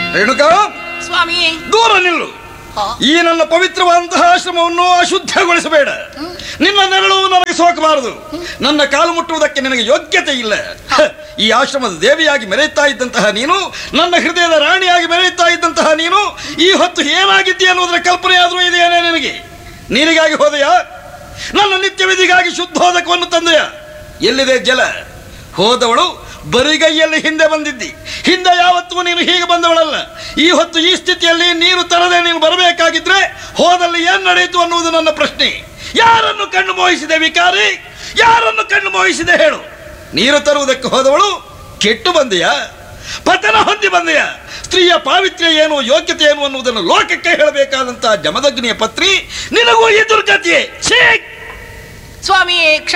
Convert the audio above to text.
ರೇಣುಕಾ ಸ್ವಾಮಿ ದೂರ ನಿಲ್ಲು ಈ ನನ್ನ ಪವಿತ್ರವಾದಂತಹ ಆಶ್ರಮವನ್ನು ಅಶುದ್ಧಗೊಳಿಸಬೇಡ ನಿನ್ನ ನೆರಳು ನನಗೆ ಸೋಕಬಾರದು ನನ್ನ ಕಾಲು ಮುಟ್ಟುವುದಕ್ಕೆ ನಿನಗೆ ಯೋಗ್ಯತೆ ಇಲ್ಲ ಹ, ಈ ಆಶ್ರಮದ ದೇವಿಯಾಗಿ ಮೆರೆಯುತ್ತಾ ಇದ್ದಂತಹ ನೀನು ನನ್ನ ಹೃದಯದ ರಾಣಿಯಾಗಿ ಮೆರೆಯುತ್ತಾ ಇದ್ದಂತಹ ನೀನು ಈ ಹೊತ್ತು ಏನಾಗಿದ್ದೀಯ ಅನ್ನೋದರ ಕಲ್ಪನೆ ಆದರೂ ಇದೆಯೇನೇ ನಿನಗೆ ನೀರಿಗಾಗಿ ಹೋದೆಯಾ ನನ್ನ ನಿತ್ಯ ವಿಧಿಗಾಗಿ ಶುದ್ಧೋದಕವನ್ನು ತಂದೆಯ ಎಲ್ಲಿದೆ ಜಲ ಹೋದವಳು ಬರಿಗೈಯಲ್ಲಿ ಹಿಂದೆ ಬಂದಿದ್ದಿ ಹಿಂದೆ ಯಾವತ್ತೂ ನೀನು ಹೀಗೆ ಬಂದವಳಲ್ಲ ಈ ಹೊತ್ತು ಈ ಸ್ಥಿತಿಯಲ್ಲಿ ನೀರು ತರದೆ ನೀನು ಬರಬೇಕಾಗಿದ್ರೆ ಹೋದಲ್ಲಿ ಏನ್ ನಡೆಯಿತು ಅನ್ನುವುದು ನನ್ನ ಪ್ರಶ್ನೆ ಯಾರನ್ನು ಕಣ್ಣು ಮೋಹಿಸಿದೆ ವಿಕಾರಿ ಯಾರನ್ನು ಕಣ್ಣು ಮೋಹಿಸಿದೆ ಹೇಳು ನೀರು ತರುವುದಕ್ಕೆ ಹೋದವಳು ಕೆಟ್ಟು ಬಂದೆಯಾ ಪತನ ಹೊಂದಿ ಬಂದೆಯಾ ಸ್ತ್ರೀಯ ಪಾವಿತ್ರ್ಯ ಏನು ಯೋಗ್ಯತೆ ಏನು ಅನ್ನುವುದನ್ನು ಲೋಕಕ್ಕೆ ಹೇಳಬೇಕಾದಂತಹ ಜಮದಗ್ನಿಯ ಪತ್ನಿ ನಿನಗೂ ಈ ದುರ್ಗತಿಯೇ ಛೀ ಸ್ವಾಮಿಯೇ ಕ್ಷ